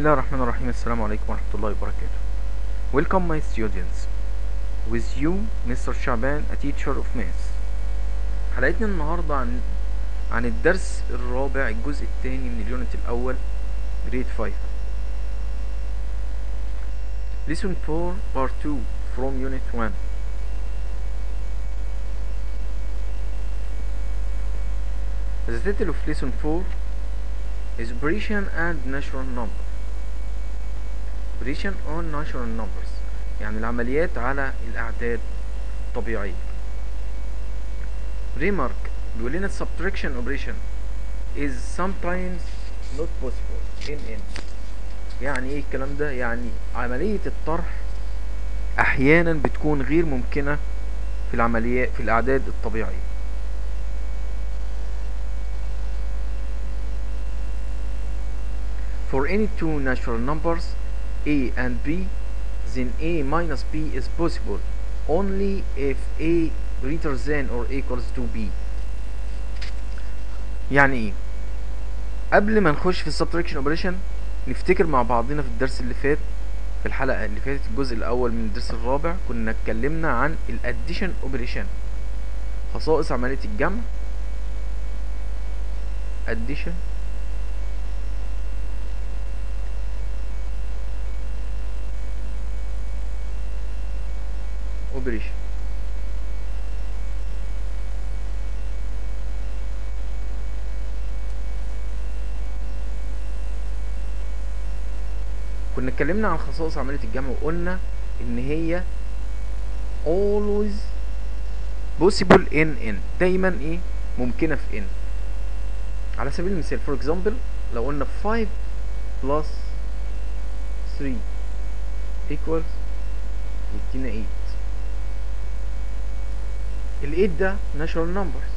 الله الرحمن الرحيم السلام عليكم ورحمة الله وبركاته Welcome my students With you Mr. شعبان a teacher of math حلقتنا النهاردة عن عن الدرس الرابع الجزء الثاني من اليونت الأول grade 5 Lesson 4 part 2 from unit 1 The title of lesson 4 is operation and natural number operation on natural numbers يعني العمليات على الأعداد الطبيعية remark بيقول لنا subtraction operation is sometimes not possible in n يعني ايه الكلام ده يعني عملية الطرح احيانا بتكون غير ممكنة في العمليات في الاعداد الطبيعية For any two natural numbers a and b, then a minus b is possible only if a greater than or equals to b. يعني ايه؟ قبل ما نخش في السبتراكشن اوبريشن نفتكر مع بعضنا في الدرس اللي فات في الحلقة اللي فاتت الجزء الأول من الدرس الرابع كنا اتكلمنا عن الاديشن اوبريشن خصائص عملية الجمع addition operation كنا اتكلمنا عن خصائص عملية الجمع وقلنا ان هي always possible in n دايما ايه ممكنة في n على سبيل المثال for example لو قلنا 5 plus 3 equals يدينا 8 ال 8 ده natural numbers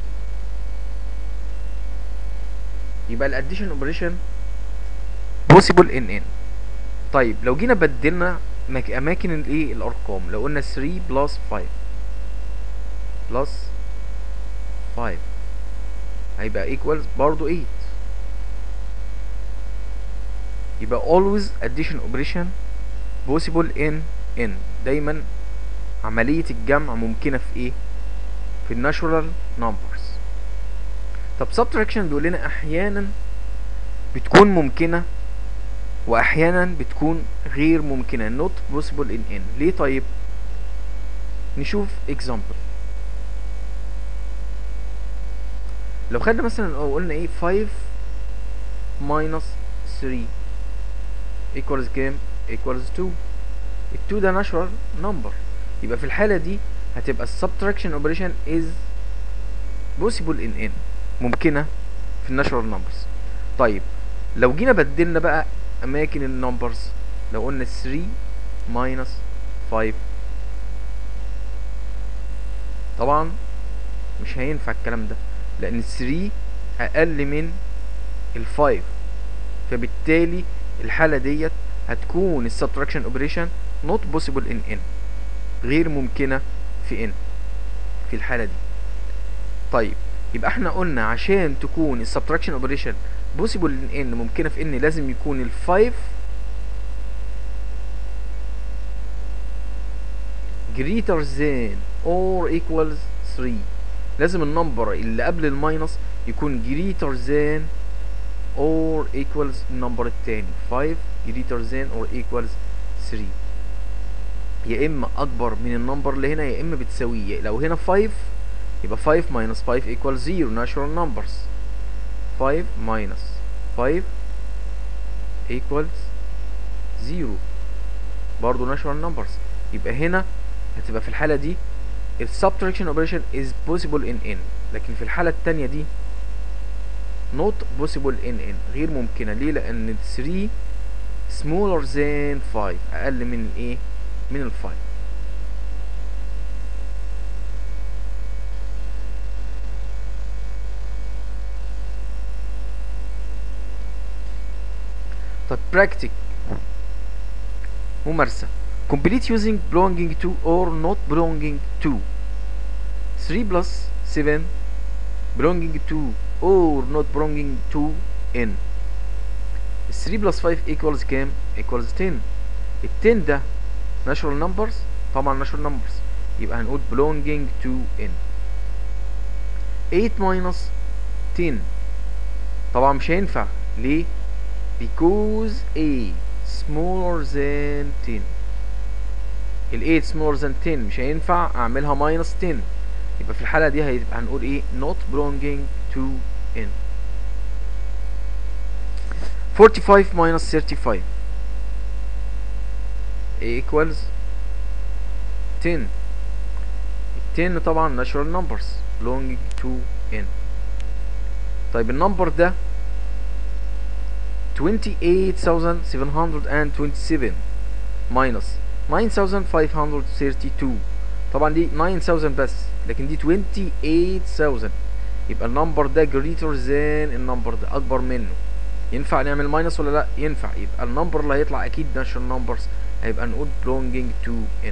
يبقى الاديشن اوبريشن possible in n طيب لو جينا بدلنا مك- اماكن الايه الارقام لو قلنا 3 بلس 5 بلس 5 هيبقى equals برضو 8 يبقى always addition operation possible in n دايما عملية الجمع ممكنة في ايه في الناتشورال نمبرز طب subtraction بيقول لنا احيانا بتكون ممكنة واحيانا بتكون غير ممكنة not possible in n ليه طيب نشوف example لو خدنا مثلا او قلنا ايه 5 minus 3 equals كام equals 2 ال 2 ده natural number يبقى في الحالة دي هتبقى subtraction operation is possible in n ممكنة في الناتشورال numbers طيب لو جينا بدلنا بقى اماكن النمبرز لو قلنا 3 minus 5 طبعا مش هينفع الكلام ده لان 3 اقل من ال 5 فبالتالي الحالة ديت هتكون السبتراكشن اوبريشن not possible in n غير ممكنة في n في الحالة دي طيب يبقى احنا قلنا عشان تكون السبتراكشن اوبريشن possible in n ممكنة في n لازم يكون ال 5 greater than or equals 3 لازم النمبر اللي قبل الماينس يكون greater than or equals النمبر التاني 5 greater than or equals 3 يا اما اكبر من النمبر اللي هنا يا اما بتساويه لو هنا 5 يبقى 5 minus 5 equals 0 natural numbers 5 minus 5 equals 0 برضو natural numbers يبقى هنا هتبقى في الحالة دي ال subtraction operation is possible in n لكن في الحالة التانية دي not possible in n غير ممكنة ليه لأن 3 smaller than 5 أقل من الايه من ال 5 طب practic ممارسة complete using belonging to or not belonging to 3 plus 7 belonging to or not belonging to n 3 بلس 5 equals كام equals 10 ال 10 ده natural numbers طبعا natural numbers يبقى هنقول belonging to n 8 minus 10 طبعا مش هينفع ليه because a smaller than 10 ال 8 smaller than 10 مش هينفع اعملها minus 10 يبقى في الحالة دي هيبقى هنقول ايه not belonging to n 45 minus 35 equals 10 10 طبعا natural numbers belonging to n طيب النمبر ده 28727 minus 9532 طبعا دي 9000 بس لكن دي 28000 يبقى النمبر ده greater than النمبر ده اكبر منه ينفع نعمل ماينس ولا لا ينفع يبقى النمبر اللي هيطلع اكيد natural numbers هيبقى نقول belonging to n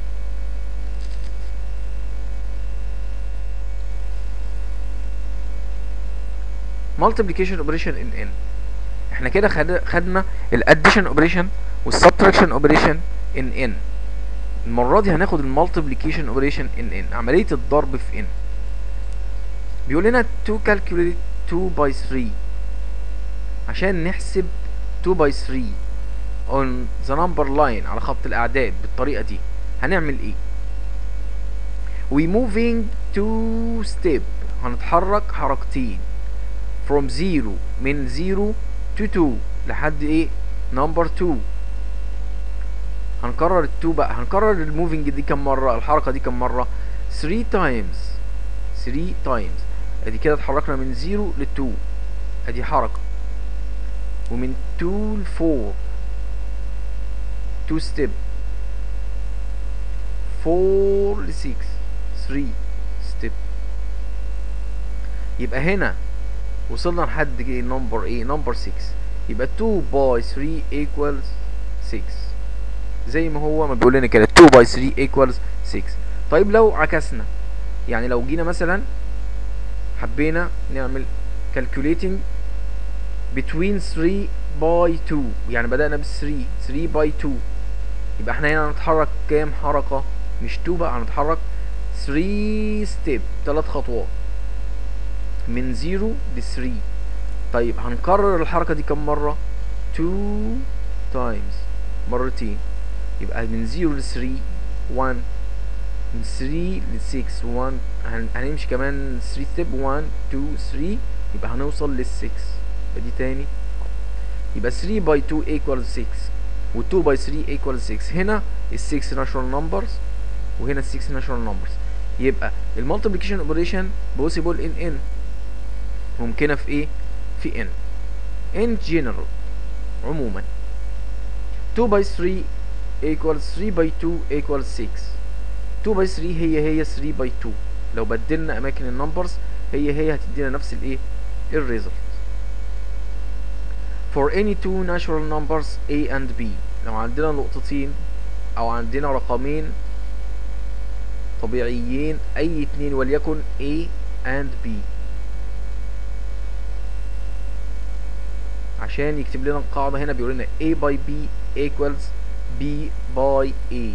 multiplication operation in n احنا كده خد- خدنا الاديشن اوبريشن والسبتراكشن اوبريشن ان ان المره دي هناخد المالتيبليكيشن اوبريشن ان ان عمليه الضرب في ان بيقول لنا to calculate 2 by 3 عشان نحسب 2 by 3 on the number line على خط الاعداد بالطريقه دي هنعمل ايه we moving two step هنتحرك حركتين from 0 من 0 to 2 لحد ايه number 2 هنكرر ال 2 بقى هنكرر الموفينج دي كم مره الحركه دي كم مره 3 times 3 times ادي كده اتحركنا من 0 ل 2 ادي حركه ومن 2 ل 4 2 step 4 ل 6 3 step يبقى هنا وصلنا لحد ايه نمبر ايه نمبر 6 يبقى 2 باي 3 equals 6 زي ما هو ما بيقول لنا كده 2 باي 3 equals 6 طيب لو عكسنا يعني لو جينا مثلا حبينا نعمل calculating between 3 by 2 يعني بدأنا ب 3 3 by 2 يبقى احنا هنا هنتحرك كام حركة مش 2 بقى هنتحرك 3 ستيب 3 خطوات من 0 ل 3 طيب هنكرر الحركة دي كم مرة 2 times مرتين يبقى من 0 ل 3 1 من 3 ل 6 1 هن- هنمشي كمان 3 ستيب 1 2 3 يبقى هنوصل لل 6 يبقى دي تاني يبقى 3 باي 2 equals 6 و 2 باي 3 equals 6 هنا ال 6 natural numbers وهنا ال 6 natural numbers يبقى المالتيبليكيشن اوبريشن possible in n ممكنة في ايه في n in general عموما 2 باي 3 equals 3 باي 2 equals 6 2 باي 3 هي هي 3 باي 2 لو بدلنا اماكن النمبرز هي هي هتدينا نفس الايه الريزلت for any two natural numbers a and b لو عندنا نقطتين او عندنا رقمين طبيعيين اي اتنين وليكن a and b عشان يكتب لنا القاعدة هنا بيقول لنا a by b equals b by a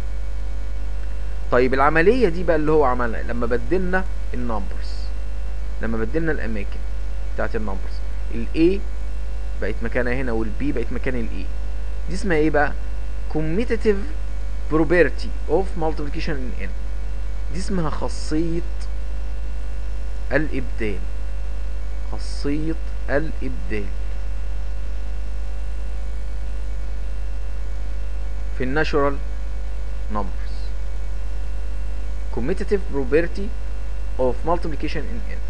طيب العملية دي بقى اللي هو عملها لما بدلنا النمبرز لما بدلنا الأماكن بتاعت النمبرز ال A بقت مكانها هنا وال B بقت مكان ال A دي اسمها ايه بقى commutative property of multiplication in n دي اسمها خاصية الإبدال خاصية الإبدال في الناتشورال numbers commutative property of multiplication in n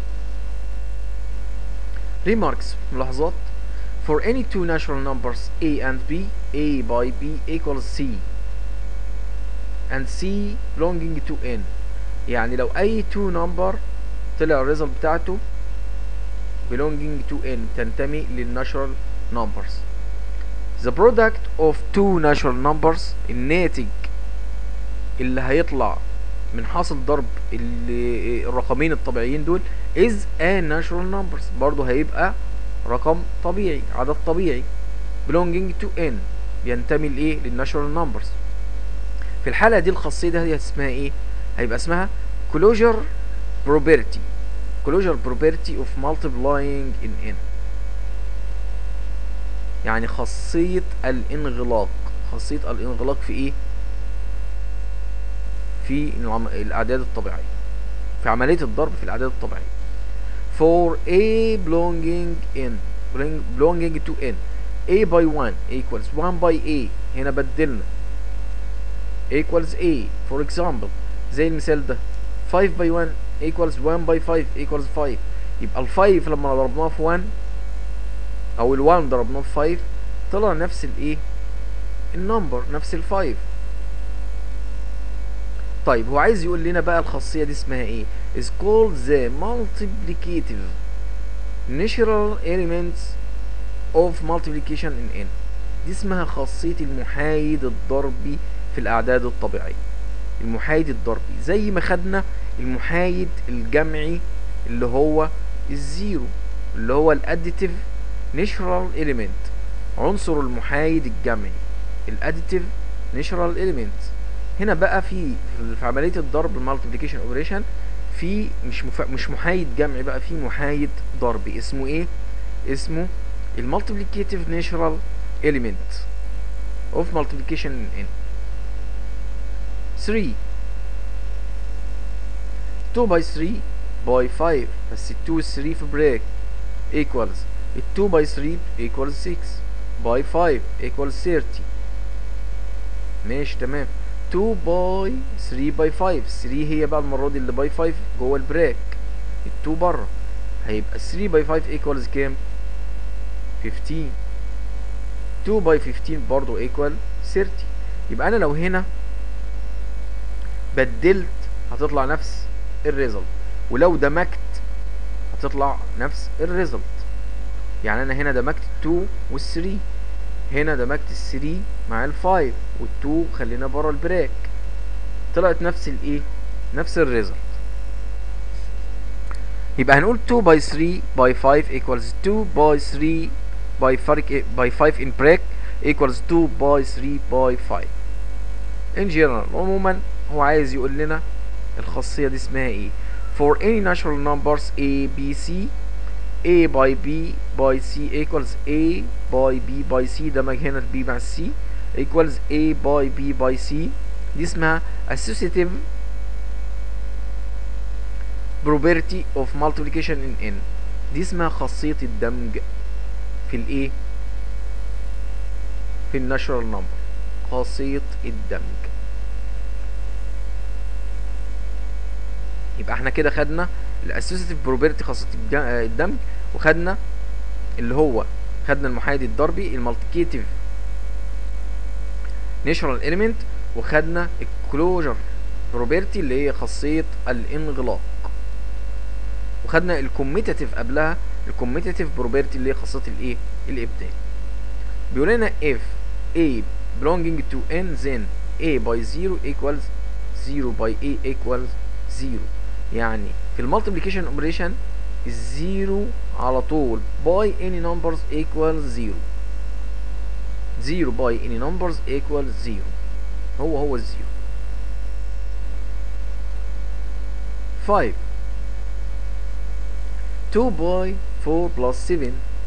remarks ملاحظات for any two natural numbers a and b a by b equals c and c belonging to n يعني لو اي two number طلع الريزلت بتاعته belonging to n تنتمي للناتشورال numbers the product of two natural numbers الناتج اللي هيطلع من حاصل ضرب ال- الرقمين الطبيعيين دول is a natural numbers برضه هيبقى رقم طبيعي عدد طبيعي belonging to n بينتمي لايه للناتشورال نمبرز في الحالة دي الخاصية دي هي اسمها ايه هيبقى اسمها closure property closure property of multiplying in n يعني خاصية الانغلاق خاصية الانغلاق في ايه في العم- الاعداد الطبيعية في عملية الضرب في الاعداد الطبيعية for a belonging in belong- belonging to n a by 1 equals 1 by a هنا بدلنا equals a for example زي المثال ده 5 by 1 equals 1 by 5 equals 5 يبقى ال 5 لما ضربناه في 1 او ال 1 ضربناه في 5 طلع نفس الايه النمبر نفس ال 5 طيب هو عايز يقول لنا بقى الخاصية دي اسمها ايه is called the multiplicative natural elements of multiplication in n دي اسمها خاصية المحايد الضربي في الأعداد الطبيعية المحايد الضربي زي ما خدنا المحايد الجمعي اللي هو الزيرو اللي هو الاديتيف نيشرال element عنصر المحايد الجمعي الاديتيف نيشرال element هنا بقى في في عملية الضرب المالتيبليكيشن اوبريشن في مش مف... مش محايد جمعي بقى في محايد ضربي اسمه ايه اسمه المالتيبليكيتيف نيشرال element of multiplication in 3 2 by 3 by 5 بس ال 2 وال 3 في بريك equals ال 2 by 3 equals 6 by 5 equals 30 ماشي تمام 2 by 3 by 5 3 هي بقى المرة دي اللي by 5 جوه البريك ال 2 بره هيبقى 3 by 5 equals كام 15 2 by 15 برضو equal 30 يبقى انا لو هنا بدلت هتطلع نفس الريزلت ولو دمجت هتطلع نفس الريزلت يعني انا هنا دمجت 2 وال 3 هنا دمجت ال 3 مع ال 5 وال 2 خلينا بره البريك طلعت نفس الايه نفس الريزلت يبقى هنقول 2 باي 3 باي 5 equals 2 باي 3 باي فرق باي 5 in break equals 2 باي 3 باي 5 in general عموما هو عايز يقول لنا الخاصية دي اسمها ايه for any natural numbers a b c a by b by c equals a by b by c دمج هنا ال b مع ال c equals a by b by c دي اسمها associative property of multiplication in n دي اسمها خاصية الدمج في الايه في الناتشورال نمبر خاصية الدمج يبقى احنا كده خدنا الاسوسيتيف بروبرتي خاصية الج- آه، الدمج وخدنا اللي هو خدنا المحايد الضربي المالتيكيتيف نيشرال اليمنت وخدنا الكلوجر بروبرتي اللي هي خاصية الانغلاق وخدنا الكوميتاتيف قبلها الكوميتاتيف بروبرتي اللي هي خاصية الايه الابدال بيقول لنا if a belonging to n then a by 0 equals 0 by a equals 0 يعني في المالتيبليكيشن اوبريشن الزيرو على طول by any numbers equals 0 0 by any numbers equals 0 هو هو الزيرو 5 2 by 4 plus 7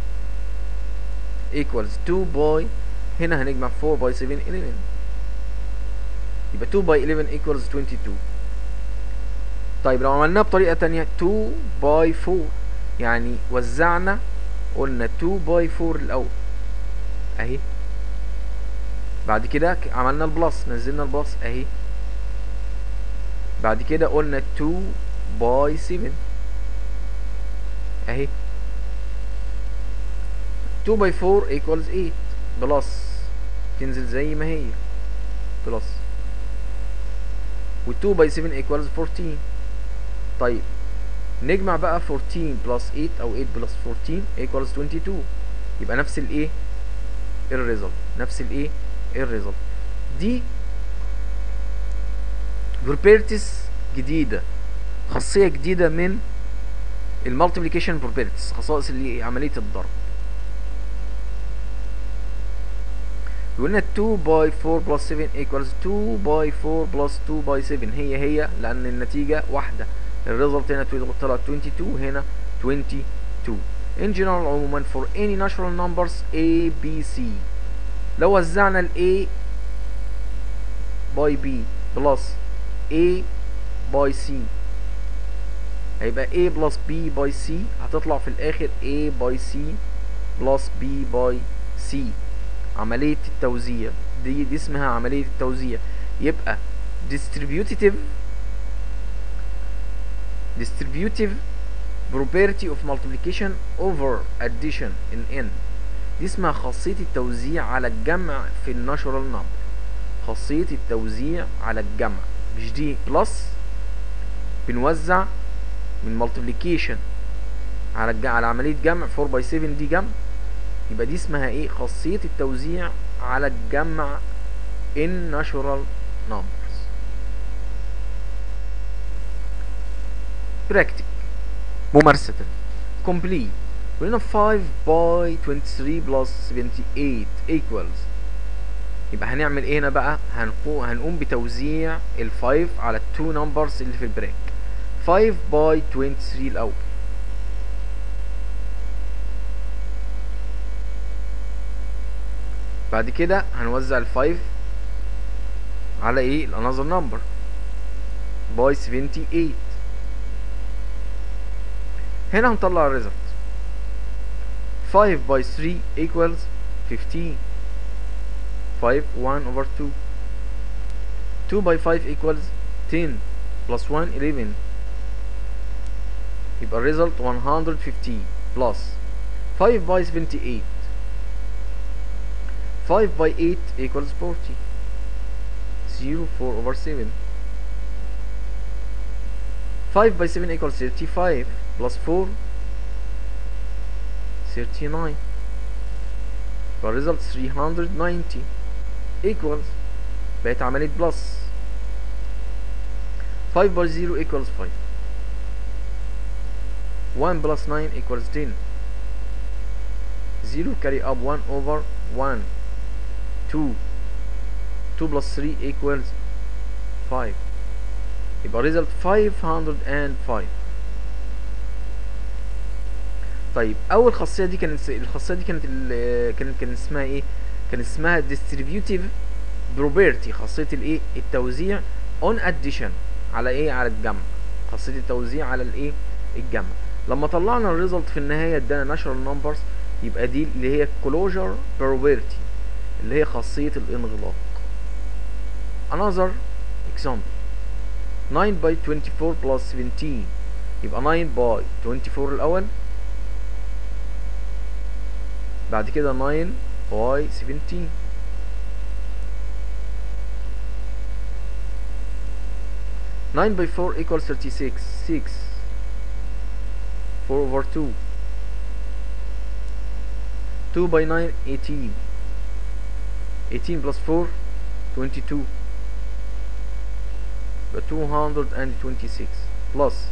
equals 2 by هنا هنجمع 4 by 7 11 يبقى 2 by 11 equals 22 طيب لو عملناها بطريقة تانية 2 by 4 يعني وزعنا قلنا 2 by 4 الأول أهي بعد كده ك- عملنا البلس نزلنا البلس أهي بعد كده قلنا 2 by 7 أهي 2 by 4 equals 8 بلس تنزل زي ما هي بلس و 2 by 7 equals 14 طيب نجمع بقى 14 بلس 8 او 8 بلس 14 equals 22 يبقى نفس الايه الريزلت نفس الايه الريزلت دي بروبرتيز جديدة خاصية جديدة من المالتيبليكيشن بروبرتيز خصائص اللي عملية الضرب يقول لنا 2 باي 4 بلس 7 equals 2 باي 4 بلس 2 باي 7 هي هي لان النتيجة واحدة الريزلت هنا طلعت 22 هنا 22 in general عموما for any natural numbers a b c لو وزعنا ال a باي b plus a باي c هيبقى a plus b باي c هتطلع في الاخر a باي c plus b باي c عملية التوزيع دي, دي اسمها عملية التوزيع يبقى distributive distributive property of multiplication over addition in n دي اسمها خاصية التوزيع على الجمع في الناتشورال نمبر خاصية التوزيع على الجمع مش دي بلس بنوزع من multiplication على الج... على عملية جمع 4 باي 7 دي جمع يبقى دي اسمها ايه خاصية التوزيع على الجمع in natural numbers practice ممارسة complete قلنا 5 باي 23 plus 78 equals يبقى هنعمل ايه هنا بقى هنقوم هنقوم بتوزيع ال 5 على ال 2 numbers اللي في البريك 5 باي 23 الاول بعد كده هنوزع ال 5 على ايه another number باي 78 هنا هنطلع الريزلت 5 باي 3 equals 15 5 1 over 2 2 by 5 equals 10 plus 1 11 يبقى الريزلت 150 plus 5 by 78 5 by 8 equals 40 0 4 over 7 5 by 7 equals 35 plus 4 39 فالريزلت 390 equals بقت عملية بلس 5 by 0 equals 5 1 plus 9 equals 10 0 carry up 1 over 1 2 2 plus 3 equals 5 يبقى result 505 طيب اول خاصيه دي كانت الخاصيه دي كانت كانت كان اسمها ايه كان اسمها distributive property خاصيه الايه التوزيع on addition على ايه على الجمع خاصيه التوزيع على الايه الجمع لما طلعنا الريزلت في النهايه ادانا natural numbers يبقى دي اللي هي closure property اللي هي خاصيه الانغلاق another example 9 by 24 plus 17 يبقى 9 by 24 الاول بعد كده 9 by 17 9 by 4 equals 36 6 4 over 2 2 by 9 18 18 plus 4 22 but 226 plus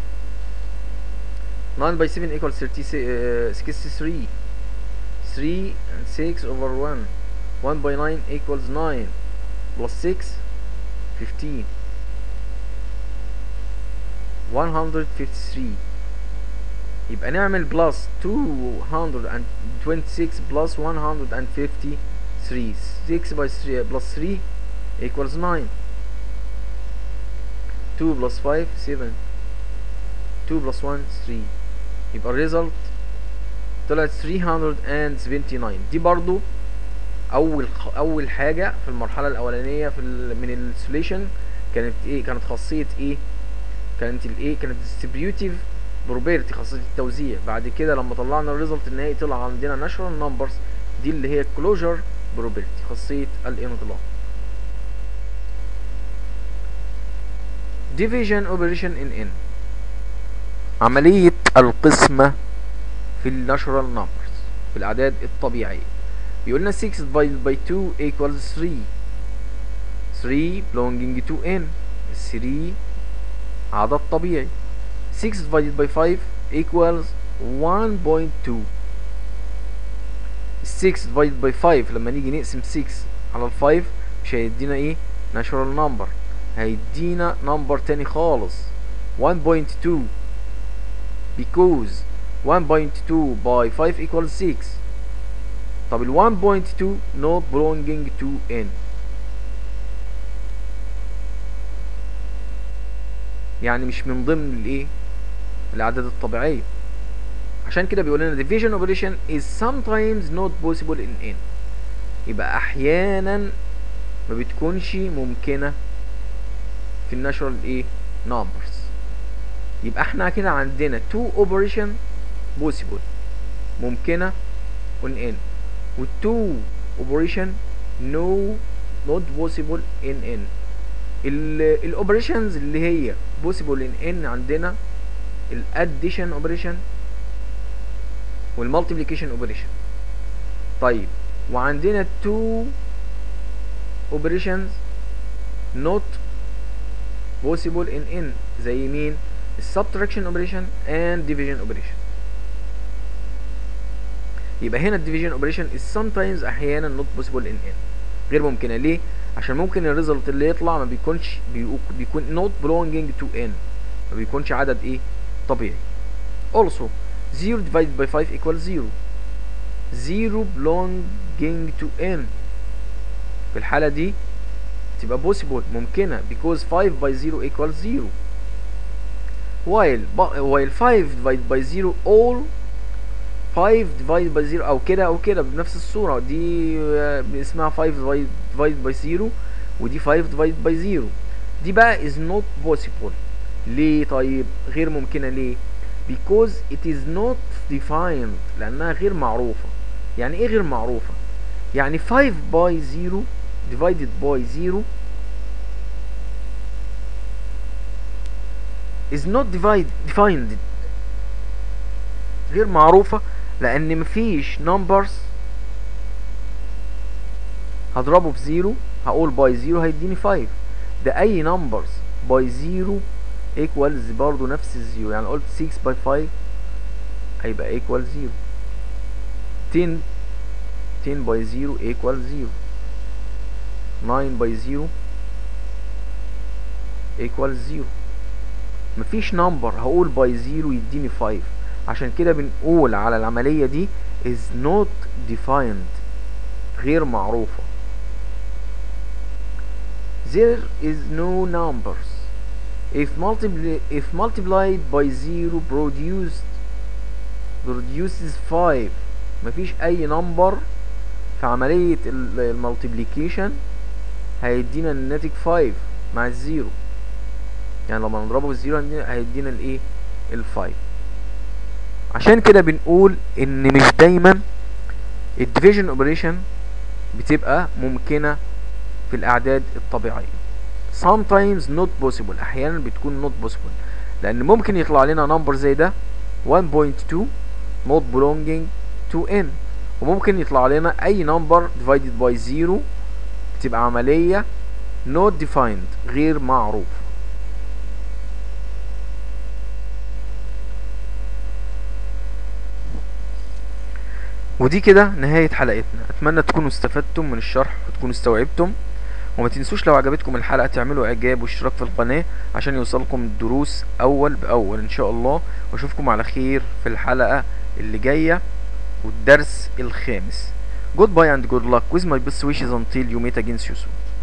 9 by 7 equals 36 uh, 63 3 and 6 over 1 1 by 9 equals 9 plus 6 15 153 يبقى نعمل plus 226 plus 153 6 by 3 plus 3 equals 9 2 plus 5 7 2 plus 1 3 يبقى الريزلت طلعت 379 دي برضو اول اول حاجه في المرحله الاولانيه في ال من السوليشن كانت ايه كانت خاصيه ايه كانت الايه كانت distributive property خاصيه التوزيع بعد كده لما طلعنا الريزلت النهائي طلع عندنا natural numbers دي اللي هي closure property خاصيه الانغلاق division operation in n عملية القسمة في الناتشورال numbers في الأعداد الطبيعية بيقولنا 6 divided by 2 equals 3 3 belonging to n 3 عدد طبيعي 6 divided by 5 equals 1.2 6 divided by 5 لما نيجي نقسم 6 على الفايف مش هيدينا ايه natural number هيدينا number تاني خالص 1.2 because 1.2 by 5 equals 6 طب ال 1.2 not belonging to n يعني مش من ضمن الايه الاعداد الطبيعيه عشان كده بيقول لنا division operation is sometimes not possible in n يبقى احيانا ما بتكونش ممكنه في الناتشورال ايه numbers يبقى احنا كده عندنا two operation possible ممكنه on n و two operation no not possible in n الاوبريشنز اللي هي possible in n عندنا الاديشن اوبريشن والمالتيبليكيشن اوبريشن طيب وعندنا two operations not possible in n زي مين السبتراكشن اوبريشن and division operation يبقى هنا الديفيجن اوبريشن is sometimes احيانا not possible in n غير ممكنه ليه عشان ممكن الريزلت اللي يطلع ما بيكونش بيكون not belonging to n ما بيكونش عدد ايه طبيعي also 0 divided by 5 equals 0 0 belonging to n في الحالة دي تبقى possible ممكنة because 5 by 0 equals 0 while while 5 divided by 0 all 5 divided by 0 او كده او كده بنفس الصورة دي اسمها 5 divided by 0 ودي 5 divided by 0 دي بقى is not possible ليه طيب غير ممكنة ليه because it is not defined لانها غير معروفة يعني ايه غير معروفة يعني 5 by 0 divided by 0 is not divide defined غير معروفة لان مفيش numbers هضربه في زيرو هقول باي زيرو هيديني 5 ده اي numbers باي زيرو equals برضو نفس الزيرو يعني قلت 6 باي 5 هيبقى equal 0 10 10 باي 0 equal 0 9 باي 0 equal 0 مفيش نمبر هقول باي 0 يديني 5 عشان كده بنقول على العملية دي is not defined غير معروفة there is no numbers if multiply if multiplied by 0 produced produces 5 مفيش اي نمبر في عملية المالتيبليكيشن هيدينا الناتج 5 مع الزيرو يعني لما نضربه في الزيرو هيدينا الايه الفايف عشان كده بنقول ان مش دايما الديفيجن اوبريشن بتبقى ممكنة في الاعداد الطبيعية sometimes not possible احيانا بتكون not possible لان ممكن يطلع لنا نمبر زي ده 1.2 not belonging to n وممكن يطلع لنا اي نمبر divided by 0 بتبقى عملية not defined غير معروف ودي كده نهاية حلقتنا اتمنى تكونوا استفدتم من الشرح وتكونوا استوعبتم وما تنسوش لو عجبتكم الحلقة تعملوا اعجاب واشتراك في القناة عشان يوصلكم الدروس اول باول ان شاء الله واشوفكم على خير في الحلقة اللي جاية والدرس الخامس Goodbye and good luck with my best wishes until you meet again soon